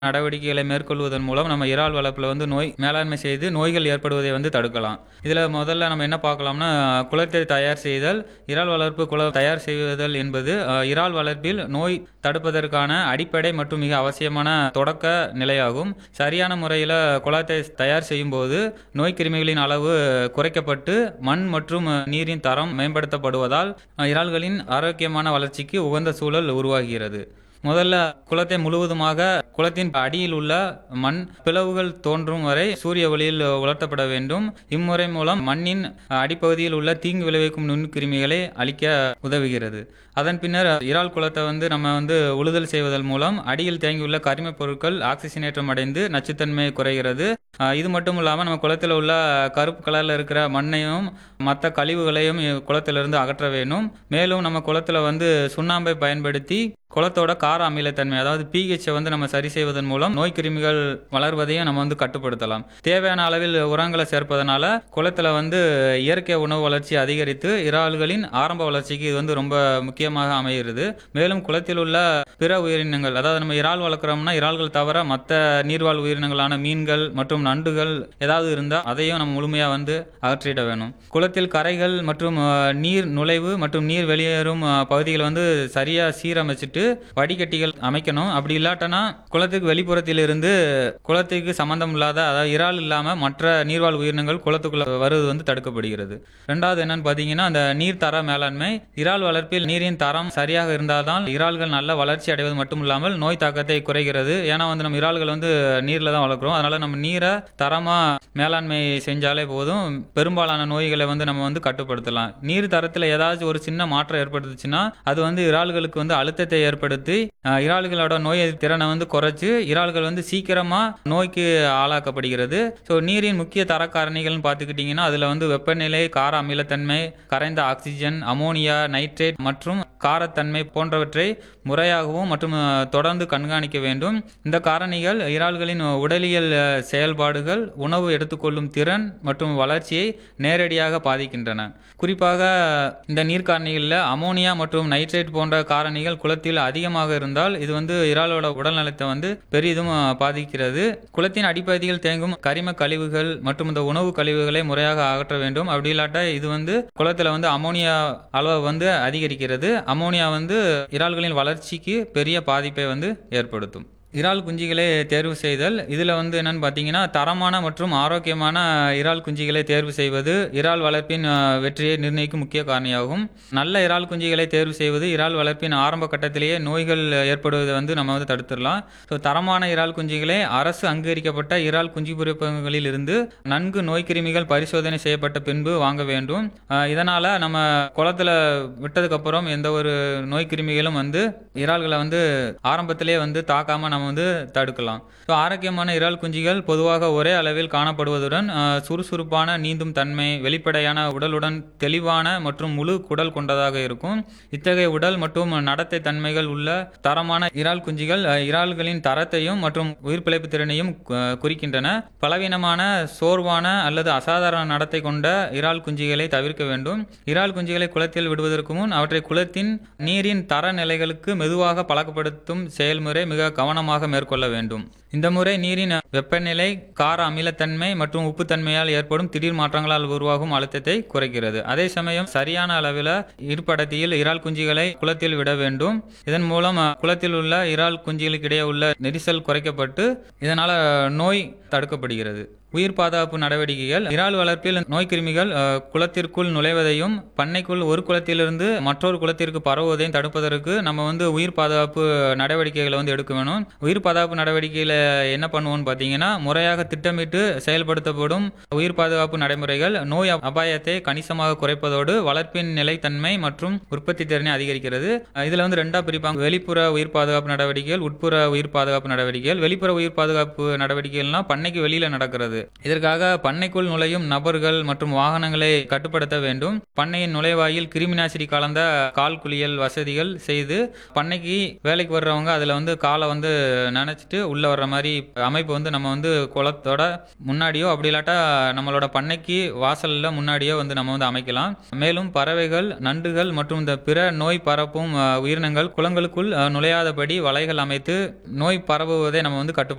நடவடிக்கைகளை மேற்கொள்வதன் மூலம் நம்ம இறால் வளர்ப்பில் வந்து நோய் மேலாண்மை செய்து நோய்கள் ஏற்படுவதை வந்து தடுக்கலாம் இதில் முதல்ல நம்ம என்ன பார்க்கலாம்னா குளத்தை தயார் செய்தல் இறால் வளர்ப்பு குளம் தயார் செய்வதல் என்பது அஹ், இறால் வளர்ப்பில் நோய் தடுப்பதற்கான அடிப்படை மற்றும் மிக அவசியமான தொடக்க நிலையாகும் சரியான முறையில் குளத்தை தயார் செய்யும்போது நோய் கிருமிகளின் அளவு குறைக்கப்பட்டு மண் மற்றும் நீரின் தரம் மேம்படுத்தப்படுவதால் அஹ், இறால்களின் ஆரோக்கியமான வளர்ச்சிக்கு உகந்த சூழல் உருவாகிறது முதல்ல குளத்தை முழுவதுமாக குளத்தின் அடியில் உள்ள மண் பிளவுகள் தோன்றும் வரை சூரிய ஒளியில் உலர்த்தப்பட வேண்டும் இம்முறை மூலம் மண்ணின் அடிப்பகுதியில் உள்ள தீங்கு விளைவிக்கும் நுண்கிருமிகளை அழிக்க உதவுகிறது அதன் பின்னர் இறால் குளத்தை வந்து நம்ம வந்து உழுதல் செய்வதன் மூலம் அடியில் தேங்கியுள்ள கரிமப் பொருட்கள் ஆக்சிஜனேற்றம் அடைந்து நச்சுத்தன்மை குறைகிறது அஹ் இது மட்டும் இல்லாமல் நம்ம குளத்தில் உள்ள கருப்பு கலரில் இருக்கிற மண்ணையும் மற்ற கழிவுகளையும் குளத்திலிருந்து அகற்ற வேண்டும் மேலும் நம்ம குளத்தில் வந்து சுண்ணாம்பை பயன்படுத்தி குளத்தோட கார அமிலத்தன்மை அதாவது பிஹெச்சை வந்து நம்ம சரி செய்வதன் மூலம் நோய் கிருமிகள் வளர்வதையும் நம்ம வந்து கட்டுப்படுத்தலாம் தேவையான அளவில் உரங்களை சேர்ப்பதனால குளத்தில் வந்து இயற்கை உணவு வளர்ச்சி அதிகரித்து இறால்களின் ஆரம்ப வளர்ச்சிக்கு இது வந்து ரொம்ப முக்கியமாக அமைகிறது மேலும் குளத்தில் உள்ள பிற உயிரினங்கள் அதாவது நம்ம இறால் வளர்க்குறோம்னா இறால்கள் தவிர மற்ற நீர்வாழ் உயிரினங்களான மீன்கள் மற்றும் நண்டுகள் ஏதாவது இருந்தால் அதையும் நம்ம முழுமையாக வந்து அகற்றிட வேணும் குளத்தில் கரைகள் மற்றும் அஹ், நீர் நுழைவு மற்றும் நீர் வெளியேறும் அஹ், பகுதிகளை வந்து சரியாக சீரமைச்சிட்டு வடிகட்டிகள் அமைக்கணும் அப்படி இல்லாட்டனா குளத்துக்கு வெளிப்புறத்தில் இருந்து குளத்துக்கு சம்பந்தம் இல்லாத அதாவது இறால் இல்லாமல் மற்ற நீர்வாழ் உயிரினங்கள் குளத்துக்குள்ள வருவது வந்து தடுக்கப்படுகிறது ரெண்டாவது என்னன்னு பார்த்தீங்கன்னா அந்த நீர் தர மேலாண்மை இறால் வளர்ப்பில் நீரின் தரம் சரியாக இருந்தால்தான் இறால்கள் நல்ல வளர்ச்சி அடைவது மட்டும் இல்லாமல் நோய் தாக்கத்தை குறைகிறது ஏன்னா வந்து நம்ம இறால்கள் வந்து நீரில் தான் வளர்க்குறோம் அதனால நம்ம நீரை தரமாக மேலாண்மை செஞ்சாலே போதும் பெரும்பாலான நோய்களை வந்து நம்ம வந்து கட்டுப்படுத்தலாம் நீர் தரத்தில் ஏதாச்சும் ஒரு சின்ன மாற்றம் ஏற்படுத்துச்சுன்னா அது வந்து இறால்களுக்கு வந்து அழுத்தத்தை ஏற்படுத்தி அஹ், இறால்களோட நோய் எதிர்ப்பு திறனை வந்து குறைச்சு இறால்கள் வந்து சீக்கிரமா நோய்க்கு ஆளாக்கப்படுகிறது ஸோ நீரின் முக்கிய தர காரணிகள்னு பார்த்துக்கிட்டிங்கன்னா அதில் வந்து வெப்பநிலை கார அமிலத்தன்மை கரைந்த ஆக்சிஜன் அமோனியா நைட்ரேட் மற்றும் காரத்தன்மை போன்றவற்றை முறையாகவும் மற்றும் அஹ், தொடர்ந்து கண்காணிக்க வேண்டும் இந்த காரணிகள் இறால்களின் உடலியல் அஹ், செயல்பாடுகள் உணவு எடுத்துக்கொள்ளும் திறன் மற்றும் வளர்ச்சியை நேரடியாக பாதிக்கின்றன குறிப்பாக இந்த நீர் காரணிகளில் அமோனியா மற்றும் நைட்ரேட் போன்ற காரணிகள் குளத்தில் அதிகமாக இருந்தால் இது வந்து இறாலோட உடல் நலத்தை வந்து பெரிதும் அஹ், பாதிக்கிறது குளத்தின் அடிப்பகுதியில் தேங்கும் கரிம கழிவுகள் மற்றும் இந்த உணவு கழிவுகளை முறையாக அகற்ற வேண்டும் அப்படி இல்லாட்டா இது வந்து குளத்தில் வந்து அமோனியா அளவு வந்து அதிகரிக்கிறது அமோனியா வந்து இறால்களின் வளர்ச்சிக்கு பெரிய பாதிப்பை வந்து ஏற்படுத்தும் இறால் குஞ்சுகளை தேர்வு செய்தல் இதில் வந்து என்னன்னு பார்த்தீங்கன்னா தரமான மற்றும் ஆரோக்கியமான இறால் குஞ்சுகளை தேர்வு செய்வது இறால் வளர்ப்பின் அஹ், வெற்றியை நிர்ணயிக்கும் முக்கிய காரணியாகும் நல்ல இறால் குஞ்சுகளை தேர்வு செய்வது இறால் வளர்ப்பின் ஆரம்ப கட்டத்திலேயே நோய்கள் ஏற்படுவதை வந்து நம்ம வந்து தடுத்துடலாம் ஸோ தரமான இறால் குஞ்சுகளை அரசு அங்கீகரிக்கப்பட்ட இறால் குஞ்சு பொறிப்பகங்களில் இருந்து நன்கு நோய் கிருமிகள் பரிசோதனை செய்யப்பட்ட பின்பு வாங்க வேண்டும் அஹ், இதனால நம்ம குளத்துல விட்டதுக்கு அப்புறம் எந்த ஒரு நோய் கிருமிகளும் வந்து இறால்களை வந்து ஆரம்பத்திலே வந்து தாக்காம நம்ம வந்து தடுக்கலாம் ஸோ ஆரோக்கியமான இறால் குஞ்சுகள் பொதுவாக ஒரே அளவில் காணப்படுவதுடன் அஹ், சுறுசுறுப்பான நீந்தும் தன்மை வெளிப்படையான உடலுடன் தெளிவான மற்றும் முழு குடல் கொண்டதாக இருக்கும் இத்தகைய உடல் மற்றும் நடத்தை தன்மைகள் உள்ள தரமான இறால் குஞ்சுகள் அஹ், இறால்களின் தரத்தையும் மற்றும் உயிர் பிழைப்பு திறனையும் அஹ், குறிக்கின்றன பலவீனமான சோர்வான அல்லது அசாதாரண நடத்தை கொண்ட இறால் குஞ்சுகளை தவிர்க்க வேண்டும் இறால் குஞ்சுகளை குளத்தில் விடுவதற்கு முன் அவற்றை குளத்தின் நீரின் தர நிலைகளுக்கு மெதுவாக பழக்கப்படுத்தும் செயல்முறை மிக கவனமாக மேற்கொள்ள வேண்டும் இந்த முறை நீரின் வெப்பநிலை கார அமிலத்தன்மை மற்றும் உப்புத்தன்மையால் ஏற்படும் திடீர் மாற்றங்களால் உருவாகும் அழுத்தத்தை குறைக்கிறது அதே சமயம் சரியான அளவில் இருப்படத்தியில் இறால் குஞ்சுகளை குளத்தில் விட வேண்டும் இதன் மூலம் அஹ், குளத்தில் உள்ள இறால் குஞ்சுகளுக்கு இடையே உள்ள நெரிசல் குறைக்கப்பட்டு இதனால் நோய் தடுக்கப்படுகிறது உயிர் பாதுகாப்பு நடவடிக்கைகள் இறால் வளர்ப்பில் நோய் கிருமிகள் அஹ், குளத்திற்குள் நுழைவதையும் பண்ணைக்குள் ஒரு குளத்திலிருந்து மற்றொரு குளத்திற்கு பரவுவதையும் தடுப்பதற்கு நம்ம வந்து உயிர் பாதுகாப்பு நடவடிக்கைகளை வந்து எடுக்க வேணும் உயிர் பாதுகாப்பு நடவடிக்கையில் என்ன பண்ணுவோம்னு பார்த்தீங்கன்னா முறையாக திட்டமிட்டு செயல்படுத்தப்படும் உயிர் பாதுகாப்பு நடைமுறைகள் நோய் அபாயத்தை கணிசமாக குறைப்பதோடு வளர்ப்பின் நிலைத்தன்மை மற்றும் உற்பத்தி திறனை அதிகரிக்கிறது அஹ், இதுல வந்து ரெண்டா பிரிப்பாங்க வெளிப்புற உயிர் பாதுகாப்பு நடவடிக்கைகள் உட்புற உயிர் பாதுகாப்பு நடவடிக்கைகள் வெளிப்புற உயிர் பாதுகாப்பு நடவடிக்கைகள்னா பண்ணைக்கு வெளியில நடக்கிறது இதற்காக பண்ணைக்குள் நுழையும் நபர்கள் மற்றும் வாகனங்களை கட்டுப்படுத்த வேண்டும் பண்ணையின் நுழைவாயில் கிருமிநாசினி கலந்த கால் குளியல் வசதிகள் செய்து பண்ணைக்கு வேலைக்கு வர்றவங்க அதில் வந்து காலை வந்து நினைச்சிட்டு உள்ள வர்ற மாதிரி அமைப்பு வந்து நம்ம வந்து குளத்தோட முன்னாடியோ அப்படி இல்லாட்டா நம்மளோட பண்ணைக்கு வாசல்ல முன்னாடியோ வந்து நம்ம வந்து அமைக்கலாம் மேலும் பறவைகள் நண்டுகள் மற்றும் இந்த பிற நோய் பரப்பும் அஹ், உயிரினங்கள் குளங்களுக்குள் அஹ், நுழையாதபடி வலைகள் அமைத்து நோய் பரவுவதை நம்ம வந்து கட்டுப்படுத்த